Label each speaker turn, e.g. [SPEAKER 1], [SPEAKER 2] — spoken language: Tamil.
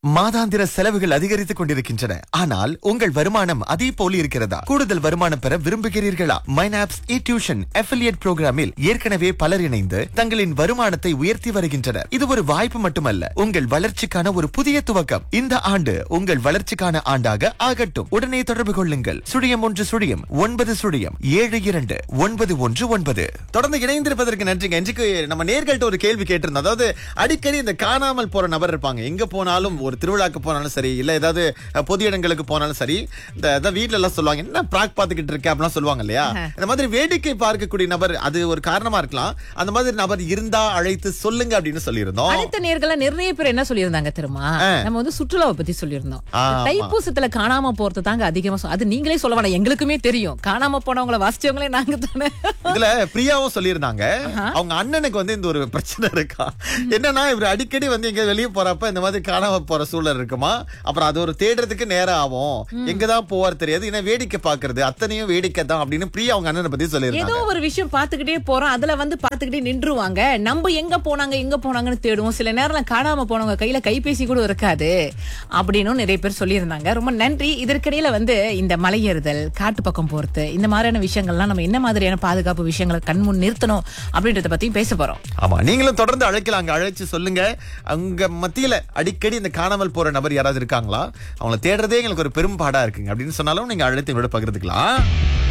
[SPEAKER 1] மாதாந்திர செலவுகள் அதிகரித்துக் கொண்டிருக்கின்றன ஆனால் உங்கள் வருமானம் அதே போல் இருக்கிறதா கூடுதல் வருமானம் பெற விரும்புகிறீர்களா மைனாப்ஸ் இ டியூஷன் அஃபிலியேட் புரோகிராமில் ஏற்கனவே பலர் இணைந்து தங்களின் வருமானத்தை உயர்த்தி வருகின்றனர் இது ஒரு வாய்ப்பு மட்டுமல்ல உங்கள் வளர்ச்சிக்கான ஒரு புதிய துவக்கம் இந்த ஆண்டு உங்கள் வளர்ச்சிக்கான ஆண்டாக ஆகட்டும் உடனே தொடர்பு கொள்ளுங்கள் சுழியம் ஒன்று சுழியம் ஒன்பது சுழியம் ஏழு இரண்டு ஒன்பது ஒன்று ஒன்பது தொடர்ந்து இணைந்திருப்பதற்கு நன்றிங்க இன்றைக்கு நம்ம நேர்கள்ட்ட ஒரு கேள்வி கேட்டிருந்தோம் அதாவது அடிக்கடி இந்த காணாமல் போற நபர் இருப்பாங்க எங்க போனாலும் ஒரு திருவிழாக்கு போனாலும் சரி இல்ல ஏதாவது அஹ், பொது இடங்களுக்கு போனாலும் சரி இந்த அதான் வீட்ல எல்லாம் சொல்லுவாங்க என்ன பிராக் பாத்துக்கிட்டு இருக்க அப்படிலாம் சொல்லுவாங்க இல்லையா இந்த மாதிரி வேடிக்கை பார்க்கக்கூடிய நபர் அது ஒரு காரணமா இருக்கலாம் அந்த மாதிரி நபர் இருந்தா அழைத்து சொல்லுங்க அப்படின்னு சொல்லியிருந்தோம்
[SPEAKER 2] அடுத்த நேர்கள நிறைய பேர் என்ன சொல்லியிருந்தாங்க தெரியுமா நம்ம வந்து சுற்றுலாவை பத்தி சொல்லியிருந்தோம்
[SPEAKER 1] ஆமா.
[SPEAKER 2] தைப்பூசத்துல காணாம போறது தாங்க அதிகமா சொ- அது நீங்களே சொல்ல வேணாம் எங்களுக்குமே தெரியும் காணாம போனவங்கள வாசிச்சவங்களே நாங்க தானே
[SPEAKER 1] இதுல பிரியாவும் சொல்லியிருந்தாங்க அவங்க அண்ணனுக்கு வந்து இந்த ஒரு பிரச்சனை இருக்கா என்னன்னா இவர் அடிக்கடி வந்து எங்க வெளியே போறப்ப இந்த மாதிரி காணாம போற சூழல் இருக்குமா அப்புறம் அது ஒரு தேடுறதுக்கு நேரம் ஆகும் எங்கதான் போவார் தெரியாது ஏன்னா வேடிக்கை பாக்குறது அத்தனையும் வேடிக்கை தான் அப்படின்னு பிரியா அவங்க அண்ணனை பத்தி
[SPEAKER 2] ஏதோ
[SPEAKER 1] சொல்லியிருந்தாங்க
[SPEAKER 2] ஒரு விஷயம் பாத்துக்கிட்டே போறோம் அதுல வந்து பாத்துக்கிட்டே நின்றுவாங்க நம்ம எங்க போனாங்க எங்க போனாங்கன்னு தேடுவோம் சில நேரம் காணாம போனவங்க கையில கைபேசி கூட இருக்காது அப்படின்னு நிறைய பேர் சொல்லியிருந்தாங்க ரொம்ப நன்றி இதற்கிடையில வந்து இந்த மலையேறுதல் காட்டு பக்கம் போறது இந்த மாதிரியான விஷயங்கள்லாம் நம்ம என்ன மாதிரியான பாதுகாப்பு விஷயங்களை கண்முன் நிறுத்தணும் அப்படின்றத பத்தியும் பேச போறோம்
[SPEAKER 1] ஆமா நீங்களும் தொடர்ந்து அழைக்கலாம் அங்க அழைச்சு சொல்லுங்க அங்க மத்தியில அடிக்கடி இந்த காணாமல் போற நபர் யாராவது இருக்காங்களா அவங்கள தேடுறதே எங்களுக்கு ஒரு பெரும் பாடா இருக்குங்க அப்படின்னு சொன்னாலும் நீங்க அழைத்து விட பகிர்ந்துக்கலாம்